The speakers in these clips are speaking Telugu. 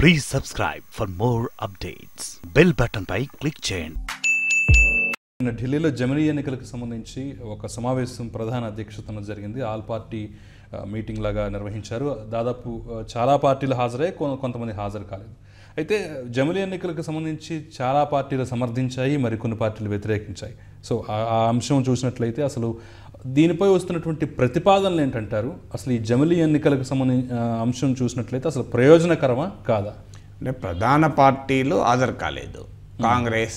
please subscribe for more updates bell button పై క్లిక్ చేయండి నిన్న ఢిల్లీలో జమిలీ ఎన్నికలకు సంబంధించి ఒక సమావేశం ప్రధాన అధ్యక్షతన జరిగింది ఆల్ పార్టీ ఆ, మీటింగ్ లాగా నిర్వహించారు దాదాపు ఆ, చాలా పార్టీలు హాజరై కొ- కొంతమంది హాజరు కాలేదు అయితే జమిలీ ఎన్నికలకు సంబంధించి చాలా పార్టీలు సమర్థించాయి మరికొన్ని పార్టీలు వ్యతిరేకించాయి సో ఆ- ఆ అంశం చూసినట్లయితే అసలు దీనిపై వస్తున్నటువంటి ప్రతిపాదనలు ఏంటంటారు అసలు ఈ జమిలీ ఎన్నికలకు సంబంధించి అంశం చూసినట్లయితే అసలు ప్రయోజనకరమా కాదా అంటే ప్రధాన పార్టీలు హాజరు కాలేదు కాంగ్రెస్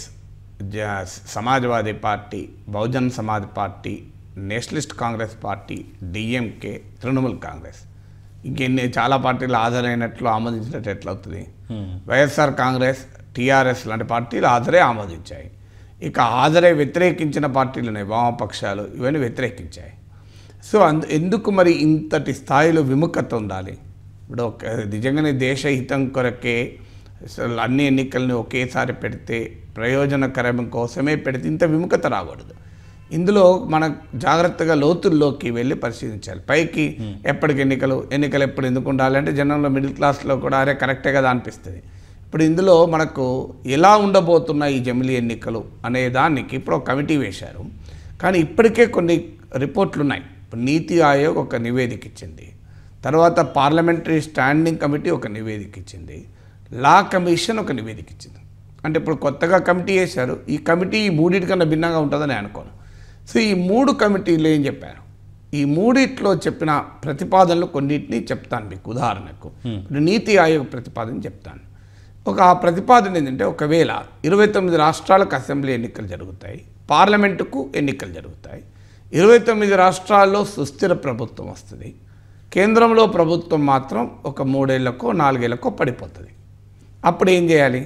జ- Samajwadi party Bahujan Samaj party nationalist Congress party DMK Trinamool Congress ఇంకెన్ని చాలా పార్టీలు హాజరైనట్లు ఆమోదించినట్టు ఎట్లవుతుంది వైఎస్ఆర్ కాంగ్రెస్ టీఆర్ఎస్ లాంటి పార్టీలు హాజరే ఆమోదించాయి ఇక హాజరై వ్యతిరేకించిన పార్టీలు ఉన్నాయి వామపక్షాలు ఇవన్నీ వ్యతిరేకించాయి సో అందు ఎందుకు మరి ఇంతటి స్థాయిలో విముఖత ఉండాలి ఇప్పుడు ఒక నిజంగానే దేశ హితం కొరకే అసలు అన్ని ఎన్నికల్ని ఒకేసారి పెడితే ప్రయోజనకరం కోసమే పెడితే ఇంత విముఖత రాకూడదు ఇందులో మనం జాగ్రత్తగా లోతుల్లోకి వెళ్ళి పరిశీలించాలి పైకి ఎప్పటికి ఎన్నికలు ఎన్నికలు ఎప్పుడు ఎందుకు ఉండాలంటే జనంలో మిడిల్ క్లాస్లో కూడా అరే కరెక్టే కదా అనిపిస్తుంది ఇప్పుడు ఇందులో మనకు ఎలా ఉండబోతున్నాయి ఈ జమిలీ ఎన్నికలు అనే దానికి ఇప్పుడు ఒక కమిటీ వేశారు కానీ ఇప్పటికే కొన్ని రిపోర్ట్లు ఉన్నాయి ఇప్పుడు నీతి ఆయోగ్ ఒక నివేదిక ఇచ్చింది తర్వాత పార్లమెంటరీ స్టాండింగ్ కమిటీ ఒక నివేదిక ఇచ్చింది లా కమిషన్ ఒక నివేదిక ఇచ్చింది అంటే ఇప్పుడు కొత్తగా కమిటీ వేశారు ఈ కమిటీ ఈ మూడింటికన్నా భిన్నంగా ఉంటుందని అనుకోను సో ఈ మూడు కమిటీలు ఏం చెప్పారు ఈ మూడిట్లో చెప్పిన ప్రతిపాదనలు కొన్నిటిని చెప్తాను మీకు ఉదాహరణకు ఇప్పుడు నీతి ఆయోగ్ ప్రతిపాదన చెప్తాను ఒక ఆ ప్రతిపాదన ఏంటంటే ఒకవేళ ఇరవై తొమ్మిది రాష్ట్రాలకు అసెంబ్లీ ఎన్నికలు జరుగుతాయి పార్లమెంటుకు ఎన్నికలు జరుగుతాయి ఇరవై తొమ్మిది రాష్ట్రాల్లో సుస్థిర ప్రభుత్వం వస్తుంది కేంద్రంలో ప్రభుత్వం మాత్రం ఒక మూడేళ్లకో నాలుగేళ్లకో పడిపోతుంది అప్పుడు ఏం చేయాలి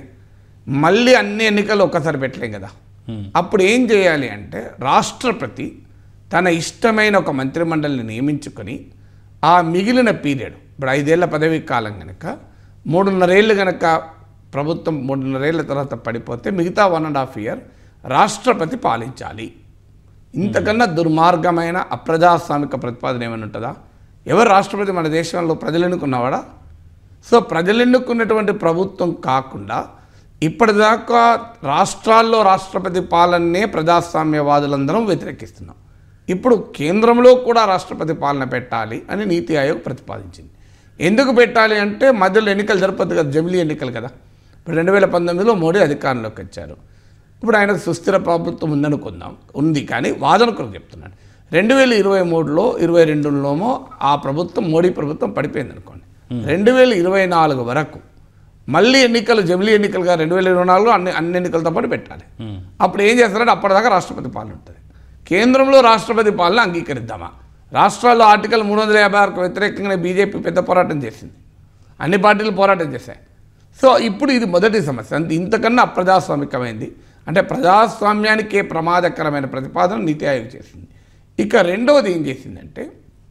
మళ్ళీ అన్ని ఎన్నికలు ఒక్కసారి పెట్టలేం కదా అప్పుడు ఏం చేయాలి అంటే రాష్ట్రపతి తన ఇష్టమైన ఒక మంత్రిమండలిని నియమించుకొని ఆ మిగిలిన పీరియడ్ ఇప్పుడు ఐదేళ్ల పదవీ కాలం కనుక మూడున్నరేళ్ళు కనుక ప్రభుత్వం మూడున్నరేళ్ల తర్వాత పడిపోతే మిగతా వన్ అండ్ హాఫ్ ఇయర్ రాష్ట్రపతి పాలించాలి ఇంతకన్నా దుర్మార్గమైన అప్రజాస్వామిక ప్రతిపాదన ఏమైనా ఉంటుందా ఎవరు రాష్ట్రపతి మన దేశంలో ప్రజలు ఎన్నుకున్నవాడా సో ప్రజలు ఎన్నుకున్నటువంటి ప్రభుత్వం కాకుండా ఇప్పటిదాకా రాష్ట్రాల్లో రాష్ట్రపతి పాలననే ప్రజాస్వామ్యవాదులందరం వ్యతిరేకిస్తున్నాం ఇప్పుడు కేంద్రంలో కూడా రాష్ట్రపతి పాలన పెట్టాలి అని నీతి ఆయోగ్ ప్రతిపాదించింది ఎందుకు పెట్టాలి అంటే మధ్యలో ఎన్నికలు జరపద్దు కదా జమిలీ ఎన్నికలు కదా ఇప్పుడు రెండు వేల పంతొమ్మిదిలో మోడీ అధికారంలోకి వచ్చారు ఇప్పుడు ఆయనకు సుస్థిర ప్రభుత్వం ఉందనుకుందాం ఉంది కానీ వాదన కొరకు చెప్తున్నాను రెండు వేల ఇరవై మూడులో ఇరవై రెండులోమో ఆ ప్రభుత్వం మోడీ ప్రభుత్వం పడిపోయింది అనుకోండి రెండు వేల ఇరవై నాలుగు వరకు మళ్ళీ ఎన్నికలు జమిలీ ఎన్నికలుగా రెండు వేల ఇరవై నాలుగులో అన్ని అన్ని ఎన్నికలతో పాటు పెట్టాలి అప్పుడు ఏం చేస్తారంటే అప్పటిదాకా రాష్ట్రపతి పాలన ఉంటుంది కేంద్రంలో రాష్ట్రపతి పాలన అంగీకరిద్దామా రాష్ట్రాల్లో ఆర్టికల్ మూడు వందల యాభై ఆరుకు వ్యతిరేకంగా బీజేపీ పెద్ద పోరాటం చేసింది అన్ని పార్టీలు పోరాటం చేశాయి సో ఇప్పుడు ఇది మొదటి సమస్య అంతే ఇంతకన్నా అప్రజాస్వామికమైంది అంటే ప్రజాస్వామ్యానికే ప్రమాదకరమైన ప్రతిపాదన నీతి ఆయోగ్ చేసింది ఇక రెండవది ఏం చేసిందంటే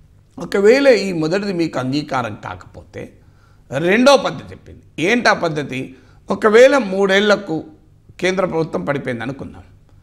ఒకవేళ ఈ మొదటిది మీకు అంగీకారం కాకపోతే రెండో పద్ధతి చెప్పింది ఏంటి ఆ పద్ధతి ఒకవేళ మూడేళ్లకు కేంద్ర ప్రభుత్వం పడిపోయింది అనుకుందాం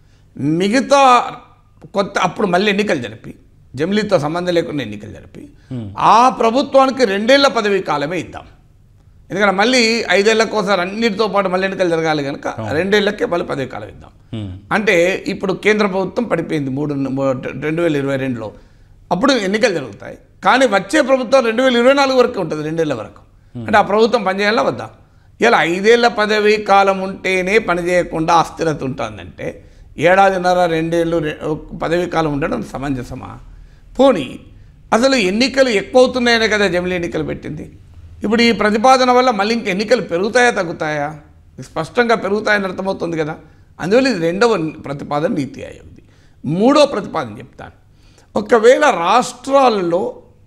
మిగతా కొత్త అప్పుడు మళ్ళీ ఎన్నికలు జరిపి జమిలీతో సంబంధం లేకుండా ఎన్నికలు జరిపి ఆ ప్రభుత్వానికి రెండేళ్ల పదవీ కాలమే ఇద్దాం ఎందుకంటే మళ్ళీ ఐదేళ్లకోసారి అన్నిటితో పాటు మళ్ళీ ఎన్నికలు జరగాలి కనుక రెండేళ్లకే మళ్ళీ పదవి కాలం ఇద్దాం అంటే ఇప్పుడు కేంద్ర ప్రభుత్వం పడిపోయింది మూడు మూ- రెండు వేల ఇరవై రెండులో అప్పుడు ఎన్నికలు జరుగుతాయి కానీ వచ్చే ప్రభుత్వం రెండు వేల ఇరవై నాలుగు వరకు ఉంటుంది రెండేళ్ల వరకు అంటే ఆ ప్రభుత్వం పనిచేయాలా వద్దా ఇలా ఐదేళ్ల పదవీ కాలం ఉంటేనే పనిచేయకుండా అస్థిరత ఉంటుందంటే ఏడాదిన్నర రెండేళ్ళు రె- పదవీ కాలం ఉండడం సమంజసమా పోనీ అసలు ఎన్నికలు ఎక్కువ అవుతున్నాయనే కదా జమిలీ ఎన్నికలు పెట్టింది ఇప్పుడు ఈ ప్రతిపాదన వల్ల మళ్ళీ ఇంక ఎన్నికలు పెరుగుతాయా తగ్గుతాయా ఇది స్పష్టంగా పెరుగుతాయని అర్థమవుతుంది కదా అందువల్ల ఇది రెండవ ప్రతిపాదన నీతి ఆయోగ్ది మూడో ప్రతిపాదన చెప్తాను ఒకవేళ రాష్ట్రాల్లో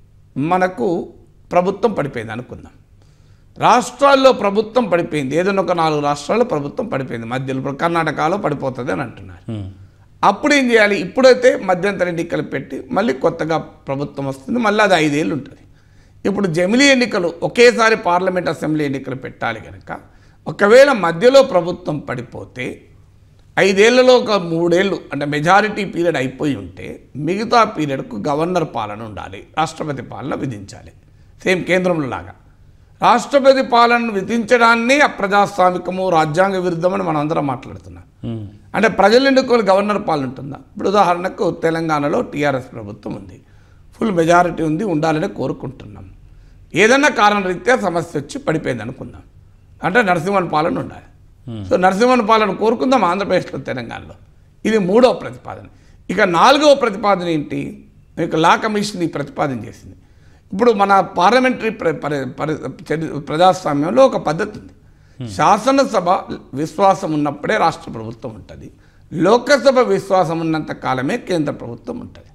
మనకు ప్రభుత్వం పడిపోయింది అనుకుందాం రాష్ట్రాల్లో ప్రభుత్వం పడిపోయింది ఏదైనా ఒక నాలుగు రాష్ట్రాల్లో ప్రభుత్వం పడిపోయింది మధ్యలో ఇప్పుడు కర్ణాటకలో పడిపోతుంది అని అంటున్నారు అప్పుడు ఏం చేయాలి ఇప్పుడైతే మధ్యంతర ఎన్నికలు పెట్టి మళ్ళీ కొత్తగా ప్రభుత్వం వస్తుంది మళ్ళీ అది ఐదేళ్ళు ఉంటుంది ఇప్పుడు జమిలీ ఎన్నికలు ఒకేసారి పార్లమెంట్ అసెంబ్లీ ఎన్నికలు పెట్టాలి కనుక ఒకవేళ మధ్యలో ప్రభుత్వం పడిపోతే ఐదేళ్లలో ఒక మూడేళ్ళు అంటే మెజారిటీ పీరియడ్ అయిపోయి ఉంటే మిగతా పీరియడ్కు గవర్నర్ పాలన ఉండాలి రాష్ట్రపతి పాలన విధించాలి సేమ్ కేంద్రంలో లాగా రాష్ట్రపతి పాలనను విధించడాన్ని అప్రజాస్వామికము రాజ్యాంగ విరుద్ధమని మనం అందరం మాట్లాడుతున్నాం ఉమ్, అంటే ప్రజలు ఎన్నుకోని గవర్నర్ పాలన ఉంటుందా ఇప్పుడు ఉదాహరణకు తెలంగాణలో టీఆర్ఎస్ ప్రభుత్వం ఉంది ఫుల్ మెజారిటీ ఉంది ఉండాలని కోరుకుంటున్నాం ఏదన్నా కారణ రీత్యా సమస్య వచ్చి పడిపోయింది అనుకుందాం అంటే నరసింహన్ పాలన ఉండాలి సో నరసింహన్ పాలన కోరుకుందాం ఆంధ్రప్రదేశ్లో తెలంగాణలో ఇది మూడవ ప్రతిపాదన ఇక నాలుగవ ప్రతిపాదన ఏంటి మీకు లా కమిషన్ ఈ ప్రతిపాదన చేసింది ఇప్పుడు మన పార్లమెంటరీ ప్ర పరి- పరి- చరి- ప్రజాస్వామ్యంలో ఒక పద్ధతి ఉంది శాసనసభ విశ్వాసం ఉన్నప్పుడే రాష్ట్ర ప్రభుత్వం ఉంటుంది లోకసభ విశ్వాసం ఉన్నంత కాలమే కేంద్ర ప్రభుత్వం ఉంటుంది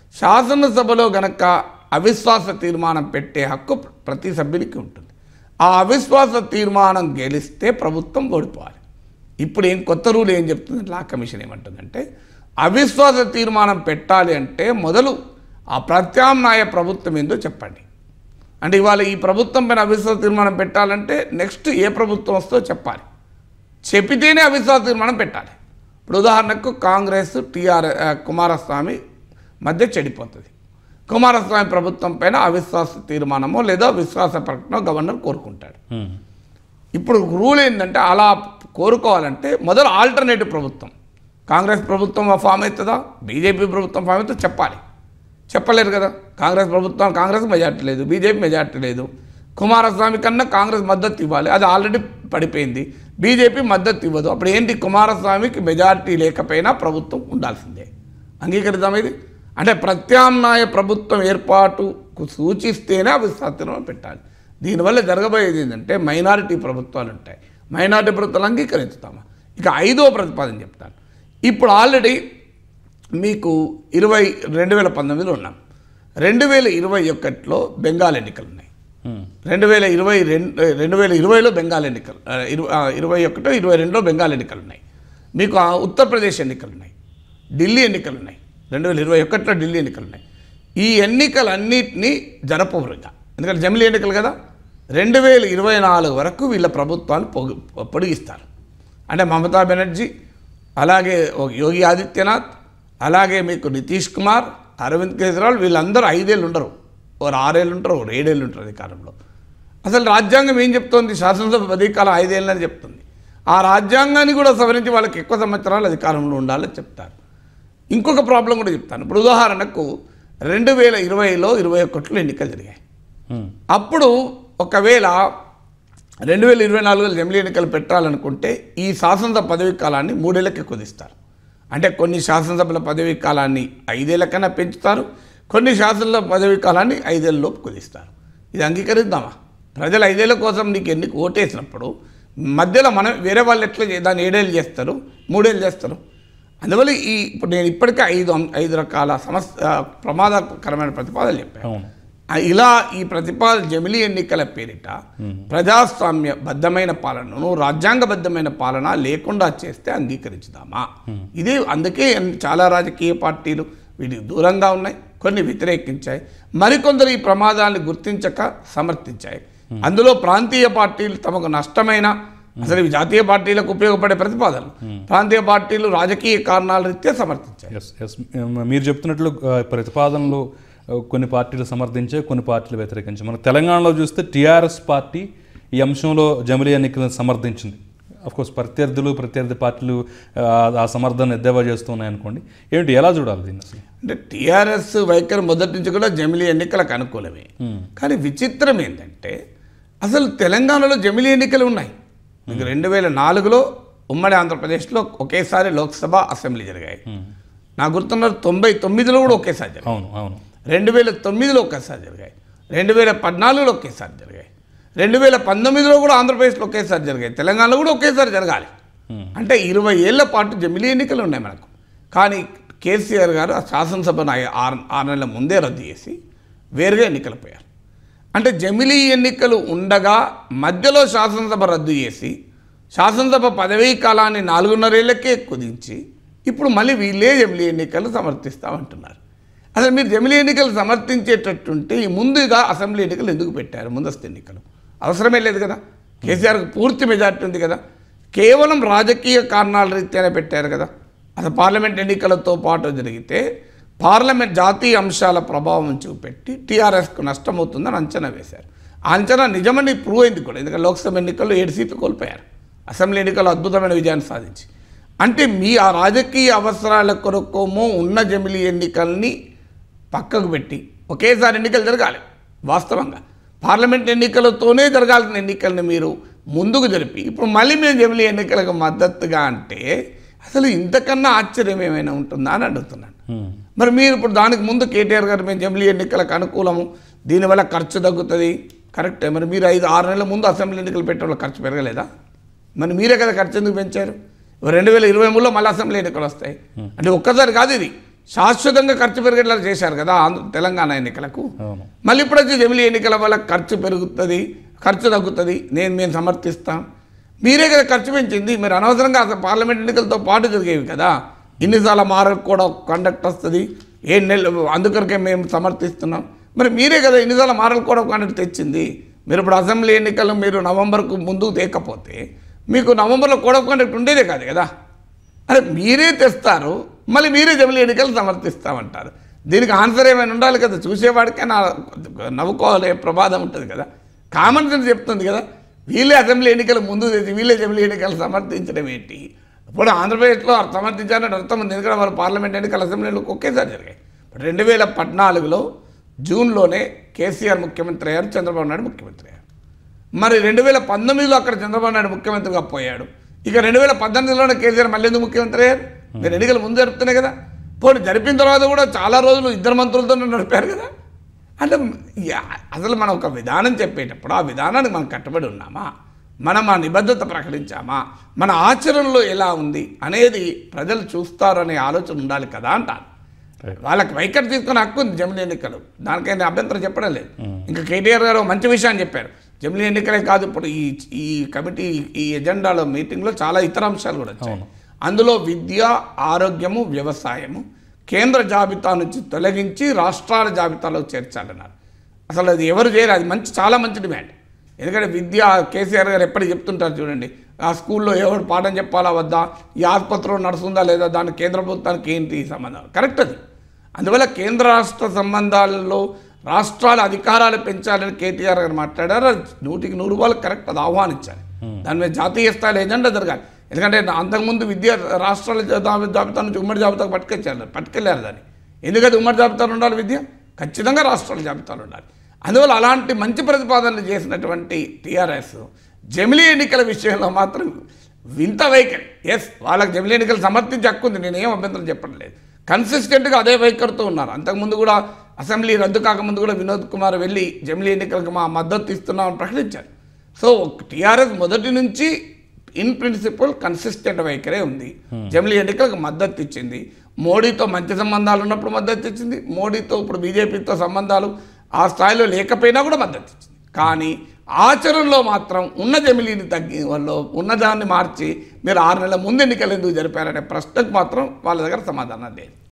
శాసనసభలో గనక అవిశ్వాస తీర్మానం పెట్టే హక్కు ప్రతి సభ్యునికి ఉంటుంది ఆ అవిశ్వాస తీర్మానం గెలిస్తే ప్రభుత్వం ఓడిపోవాలి ఇప్పుడు ఏం కొత్త రూల్ ఏం చెప్తుంది లా కమిషన్ ఏమంటుందంటే అవిశ్వాస తీర్మానం పెట్టాలి అంటే మొదలు ఆ ప్రత్యామ్నాయ ప్రభుత్వం ఏందో చెప్పండి అంటే ఇవాళ ఈ ప్రభుత్వం పైన అవిశ్వాస తీర్మానం పెట్టాలంటే నెక్స్ట్ ఏ ప్రభుత్వం వస్తుందో చెప్పాలి చెప్పితేనే అవిశ్వాస తీర్మానం పెట్టాలి ఇప్పుడు ఉదాహరణకు కాంగ్రెస్ టీఆర్ ఆ, కుమారస్వామి మధ్య చెడిపోతుంది కుమారస్వామి ప్రభుత్వం పైన అవిశ్వాస తీర్మానమో లేదా విశ్వాస ప్రకటన గవర్నర్ కోరుకుంటాడు ఉమ్, ఇప్పుడు రూల్ ఏంటంటే అలా కోరుకోవాలంటే మొదలు ఆల్టర్నేటివ్ ప్రభుత్వం కాంగ్రెస్ ప్రభుత్వం ఫామ్ అవుతుందా బీజేపీ ప్రభుత్వం ఫామ్ అవుతుందో చెప్పాలి చెప్పలేరు కదా కాంగ్రెస్ ప్రభుత్వం కాంగ్రెస్ మెజార్టీ లేదు బీజేపీ మెజార్టీ లేదు కుమారస్వామి కన్నా కాంగ్రెస్ మద్దతు ఇవ్వాలి అది ఆల్రెడీ పడిపోయింది బీజేపీ మద్దతు ఇవ్వదు అప్పుడు ఏంటి కుమారస్వామికి మెజార్టీ లేకపోయినా ప్రభుత్వం ఉండాల్సిందే అంగీకరిద్దాం ఇది అంటే ప్రత్యామ్నాయ ప్రభుత్వం ఏర్పాటుకు సూచిస్తేనే అవిశ్వాసం పెట్టాలి దీనివల్ల జరగబోయేది ఏంటంటే మైనారిటీ ప్రభుత్వాలు ఉంటాయి మైనారిటీ ప్రభుత్వాలు అంగీకరించుతామా ఇక ఐదో ప్రతిపాదన చెప్తాను ఇప్పుడు ఆల్రెడీ మీకు ఇరవై రెండు వేల పంతొమ్మిదిలో ఉన్నాం రెండు వేల ఇరవై ఒకటిలో బెంగాల్ ఎన్నికలు ఉన్నాయి ఉమ్, రెండు వేల ఇరవై రెండు రెండు వేల ఇరవైలో బెంగాల్ ఎన్నికలు ఆ, ఇరవై ఆ, ఇరవై ఒకటో ఇరవై రెండులో బెంగాల్ ఎన్నికలు ఉన్నాయి మీకు ఆ ఉత్తరప్రదేశ్ ఎన్నికలు ఉన్నాయి ఢిల్లీ ఎన్నికలు ఉన్నాయి రెండు వేల ఇరవై ఒకటిలో ఢిల్లీ ఎన్నికలు ఉన్నాయి ఈ ఎన్నికలన్నింటినీ జరపవరు ఇక ఎందుకంటే జమిలీ ఎన్నికలు కదా రెండు వేల ఇరవై నాలుగు వరకు వీళ్ళ ప్రభుత్వాలు పొగి పొడిగిస్తారు అంటే మమతా బెనర్జీ అలాగే ఒక యోగి ఆదిత్యనాథ్ అలాగే మీకు నితీష్ కుమార్ అరవింద్ కేజ్రీవాల్ వీళ్ళందరూ ఐదేళ్ళు ఉండరు ఓ ఆరేళ్ళు ఉంటారు ఓ ఏడేళ్ళు ఉంటారు అధికారంలో అసలు రాజ్యాంగం ఏం చెప్తోంది శాసనసభ అధికారం ఐదేళ్ళని చెప్తుంది ఆ రాజ్యాంగాన్ని కూడా సవరించి వాళ్ళకి ఎక్కువ సంవత్సరాలు అధికారంలో ఉండాలని చెప్తారు ఇంకొక ప్రాబ్లం కూడా చెప్తాను ఇప్పుడు ఉదాహరణకు రెండు వేల ఇరవైలో ఇరవై ఒకటిలో ఎన్నికలు జరిగాయి ఉమ్, అప్పుడు ఒకవేళ రెండు వేల ఇరవై నాలుగులో జమిలీ ఎన్నికలు పెట్టాలనుకుంటే ఈ శాసనసభ పదవీ కాలాన్ని మూడేళ్లకి కుదిస్తారు అంటే కొన్ని శాసనసభల పదవీ కాలాన్ని ఐదేళ్ల కన్నా పెంచుతారు కొన్ని శాసనసభ పదవీ కాలాన్ని ఐదేళ్ళలోపు కుదిస్తారు ఇది అంగీకరిద్దామా ప్రజలు ఐదేళ్ల కోసం నీకు ఎన్నిక ఓటేసినప్పుడు మధ్యలో మనం వేరే వాళ్ళు ఎట్లా చే- దాన్ని ఏడేళ్ళు చేస్తారు మూడేళ్ళు చేస్తారు అందువల్ల ఈ ఇప్పుడు నేను ఇప్పటికే ఐదు అం- ఐదు రకాల సమస్య ప్రమాదకరమైన ప్రతిపాదనలు చెప్పాను అవును ఆ ఇలా ఈ ప్రతిపాదన జమిలీ ఎన్నికల పేరిట ప్రజాస్వామ్య బద్ధమైన పాలనను రాజ్యాంగబద్ధమైన పాలన లేకుండా చేస్తే అంగీకరించుదామా ఇది అందుకే ఎన్- చాలా రాజకీయ పార్టీలు వీటికి దూరంగా ఉన్నాయి కొన్ని వ్యతిరేకించాయి మరికొందరు ఈ ప్రమాదాన్ని గుర్తించక సమర్థించాయి అందులో ప్రాంతీయ పార్టీలు తమకు నష్టమైన అసలు ఇవి జాతీయ పార్టీలకు ఉపయోగపడే ప్రతిపాదనలు ప్రాంతీయ పార్టీలు రాజకీయ కారణాల రీత్యా సమర్థించాయి ఎస్ ఎస్ మీరు చెప్తున్నట్లు ఆ, ప్రతిపాదనలు ఆ, కొన్ని పార్టీలు సమర్థించే కొన్ని పార్టీలు వ్యతిరేకించాయి మన తెలంగాణలో చూస్తే టీఆర్ఎస్ పార్టీ ఈ అంశంలో జమిలీ ఎన్నికలను సమర్థించింది కోర్స్ ప్రత్యర్థులు ప్రత్యర్థి పార్టీలు ఆ, ఆ సమర్థన ఎద్దేవా చేస్తున్నాయి అనుకోండి ఏమిటి ఎలా చూడాలి దీన్ని అసలు అంటే టీఆర్ఎస్ వైఖరి మొదటి నుంచి కూడా జమిలీ ఎన్నికలకు అనుకూలమే కానీ విచిత్రం ఏంటంటే అసలు తెలంగాణలో జమిలీ ఎన్నికలు ఉన్నాయి మీకు రెండు వేల నాలుగులో ఉమ్మడి ఆంధ్రప్రదేశ్లో ఒకేసారి లోక్సభ అసెంబ్లీ జరిగాయి నా గుర్తున్న తొంభై తొమ్మిదిలో కూడా ఒకేసారి జరిగాయి అవును అవును రెండు వేల తొమ్మిదిలో ఒకేసారి జరిగాయి రెండు వేల పద్నాలుగులో ఒకేసారి జరిగాయి రెండు వేల పంతొమ్మిదిలో కూడా ఆంధ్రప్రదేశ్లో ఒకేసారి జరిగాయి తెలంగాణలో కూడా ఒకేసారి జరగాలి అంటే ఇరవై ఏళ్ల పాటు జమిలీ ఎన్నికలు ఉన్నాయి మనకు కానీ కేసీఆర్ గారు ఆ శాసనసభను ఐ- ఆరు ఆరు నెలల ముందే రద్దు చేసి వేరుగా ఎన్నికలు పోయారు అంటే జమిలీ ఎన్నికలు ఉండగా మధ్యలో శాసనసభ రద్దు చేసి శాసనసభ పదవీ కాలాన్ని నాలుగున్నరేళ్లకే కుదించి ఇప్పుడు మళ్ళీ వీళ్ళే జమిలీ ఎన్నికలు సమర్థిస్తామంటున్నారు అసలు మీరు జమిలీ ఎన్నికలు సమర్థించేటట్టుంటే ఈ ముందుగా అసెంబ్లీ ఎన్నికలు ఎందుకు పెట్టారు ముందస్తు ఎన్నికలు అవసరమే లేదు కదా కేసీఆర్కి పూర్తి మెజార్టీ ఉంది కదా కేవలం రాజకీయ కారణాల రీత్యానే పెట్టారు కదా అసలు పార్లమెంట్ ఎన్నికలతో పాటు జరిగితే పార్లమెంట్ జాతీయ అంశాల ప్రభావం చూపెట్టి టీఆర్ఎస్కు నష్టమవుతుందని అంచనా వేశారు ఆ అంచనా నిజమని ప్రూవ్ అయింది కూడా ఎందుకంటే లోక్సభ ఎన్నికల్లో ఏడు సీట్లు కోల్పోయారు అసెంబ్లీ ఎన్నికల్లో అద్భుతమైన విజయాన్ని సాధించి అంటే మీ ఆ రాజకీయ అవసరాల కొరకోమో ఉన్న జమిలీ ఎన్నికల్ని పక్కకు పెట్టి ఒకేసారి ఎన్నికలు జరగాలి వాస్తవంగా పార్లమెంట్ ఎన్నికలతోనే జరగాల్సిన ఎన్నికల్ని మీరు ముందుకు జరిపి ఇప్పుడు మళ్ళీ మేము జమిలీ ఎన్నికలకు మద్దతుగా అంటే అసలు ఇంతకన్నా ఆశ్చర్యం ఏమైనా ఉంటుందా అని అడుగుతున్నాను మరి మీరు ఇప్పుడు దానికి ముందు కేటీఆర్ గారు మేము జమిలీ ఎన్నికలకు అనుకూలము దీనివల్ల ఖర్చు తగ్గుతుంది కరెక్టే మరి మీరు ఐదు ఆరు నెలల ముందు అసెంబ్లీ ఎన్నికలు పెట్టే వాళ్ళ ఖర్చు పెరగలేదా మరి మీరే కదా ఖర్చు ఎందుకు పెంచారు రెండు వేల ఇరవై మూడులో మళ్ళీ అసెంబ్లీ ఎన్నికలు వస్తాయి అంటే ఒక్కసారి కాదు ఇది శాశ్వతంగా ఖర్చు పెరిగేలా చేశారు కదా ఆంధ్ర తెలంగాణ ఎన్నికలకు అవును మళ్ళీ ఇప్పుడు వచ్చి జమిలీ ఎన్నికల వల్ల ఖర్చు పెరుగుతుంది ఖర్చు తగ్గుతుంది నేను మేము సమర్థిస్తాం మీరే కదా ఖర్చు పెంచింది మీరు అనవసరంగా అసలు పార్లమెంట్ ఎన్నికలతో పాటు జరిగేవి కదా ఇన్నిసార్లు మారకు కూడా కండక్ట్ వస్తుంది ఏ నెలలు అందుకొరకే మేము సమర్థిస్తున్నాం మరి మీరే కదా ఇన్నిసార్లు మారల్ కూడా కండక్ట్ తెచ్చింది మీరు ఇప్పుడు అసెంబ్లీ ఎన్నికలు మీరు నవంబర్కు ముందుకు తేకపోతే మీకు నవంబర్లో కూడా కండక్ట్ ఉండేదే కాదు కదా అరే మీరే తెస్తారు మళ్ళీ మీరే జమిలీ ఎన్నికలు సమర్థిస్తామంటారు దీనికి ఆన్సర్ ఏమైనా ఉండాలి కదా చూసేవాడికైనా నవ్వుకోవాలి ప్రమాదం ఉంటుంది కదా కామన్ సెన్స్ చెప్తుంది కదా వీళ్ళే అసెంబ్లీ ఎన్నికలు ముందు తెచ్చి వీళ్ళే జమిలీ ఎన్నికలు సమర్థించడం ఏంటి ఇప్పుడు ఆంధ్రప్రదేశ్లో సమర్థించాలని అర్థం ఉంది ఎందుకంటే వాళ్ళు పార్లమెంట్ ఎన్నికలు అసెంబ్లీ ఎన్నికలు ఒకేసారి జరిగాయి ఇప్పుడు రెండు వేల పద్నాలుగులో జూన్లోనే కేసీఆర్ ముఖ్యమంత్రి అయ్యారు చంద్రబాబు నాయుడు ముఖ్యమంత్రి అయ్యారు మరి రెండు వేల పంతొమ్మిదిలో అక్కడ చంద్రబాబు నాయుడు ముఖ్యమంత్రిగా పోయాడు ఇక రెండు వేల పద్దెనిమిదిలోనే కేసీఆర్ మళ్ళీ ఎందుకు ముఖ్యమంత్రి అయ్యారు మీరు ఎన్నికలు ముందు జరుపుతున్నాయి కదా పోనీ జరిపిన తర్వాత కూడా చాలా రోజులు ఇద్దరు మంత్రులతో నడిపారు కదా అంటే యా- అసలు మనం ఒక విధానం చెప్పేటప్పుడు ఆ విధానానికి మనం కట్టుబడి ఉన్నామా మనం ఆ నిబద్ధత ప్రకటించామా మన ఆచరణలో ఎలా ఉంది అనేది ప్రజలు చూస్తారనే ఆలోచన ఉండాలి కదా అంటాను వాళ్ళకి వైఖరి తీసుకునే హక్కు ఉంది జమిలీ ఎన్నికలు దానికైనా అభ్యంతరం చెప్పడం లేదు ఇంకా కేటీఆర్ గారు మంచి విషయాన్ని చెప్పారు జమిలీ ఎన్నికలే కాదు ఇప్పుడు ఈ ఈ కమిటీ ఈ ఎజెండాలో మీటింగ్లో చాలా ఇతర అంశాలు కూడా వచ్చాయి అందులో విద్య ఆరోగ్యము వ్యవసాయము కేంద్ర జాబితా నుంచి తొలగించి రాష్ట్రాల జాబితాలో చేర్చాలన్నారు అసలు అది ఎవరు చేయరు అది మంచి చాలా మంచి డిమాండ్ ఎందుకంటే విద్య కేసీఆర్ గారు ఎప్పటికి చెప్తుంటారు చూడండి ఆ స్కూల్లో ఎవరు పాఠం చెప్పాలా వద్దా ఈ ఆసుపత్రిలో నడుస్తుందా లేదా దాని కేంద్ర ప్రభుత్వానికి ఏంటి ఈ సంబంధం కరెక్ట్ అది అందువల్ల కేంద్ర రాష్ట్ర సంబంధాలలో రాష్ట్రాల అధికారాలు పెంచాలని కేటీఆర్ గారు మాట్లాడారు అది నూటికి నూరు రూపాయలు కరెక్ట్ అది ఆహ్వానించాలి దాని మీద జాతీయ స్థాయిలో ఎజెండా జరగాలి ఎందుకంటే అంతకుముందు విద్య రాష్ట్రాల జాబితా జాబితా నుంచి ఉమ్మడి జాబితాకు పట్టుకొచ్చారు పట్టుకెళ్ళారు దాన్ని ఎందుకంటే ఉమ్మడి జాబితాలో ఉండాలి విద్య ఖచ్చితంగా రాష్ట్రాల జాబితాలో ఉండాలి అందువల్ల అలాంటి మంచి ప్రతిపాదనలు చేసినటువంటి టీఆర్ఎస్ జమిలీ ఎన్నికల విషయంలో మాత్రం వింత వైఖరి ఎస్ వాళ్ళకి జమిలీ ఎన్నికలు సమర్థించి హక్కు ఉంది నేనేం అభ్యంతరం చెప్పడం లేదు కన్సిస్టెంట్గా అదే వైఖరితో ఉన్నారు అంతకుముందు కూడా అసెంబ్లీ రద్దు కాకముందు కూడా వినోద్ కుమార్ వెళ్ళి జమిలీ ఎన్నికలకు మా మద్దతు ఇస్తున్నామని ప్రకటించారు సో టీఆర్ఎస్ మొదటి నుంచి ఇన్ ప్రిన్సిపల్ కన్సిస్టెంట్ వైఖరే ఉంది జమిలీ ఎన్నికలకు మద్దతు ఇచ్చింది మోడీతో మంచి సంబంధాలు ఉన్నప్పుడు మద్దతు ఇచ్చింది మోడీతో ఇప్పుడు బీజేపీతో సంబంధాలు ఆ స్థాయిలో లేకపోయినా కూడా మద్దతు ఇచ్చింది కానీ ఆచరణలో మాత్రం ఉన్న జమిలీని తగ్గి వాళ్ళు ఉన్నదాన్ని మార్చి మీరు ఆరు నెలల ముందు ఎన్నికలు ఎందుకు జరిపారనే ప్రశ్నకు మాత్రం వాళ్ళ దగ్గర సమాధానం లేదు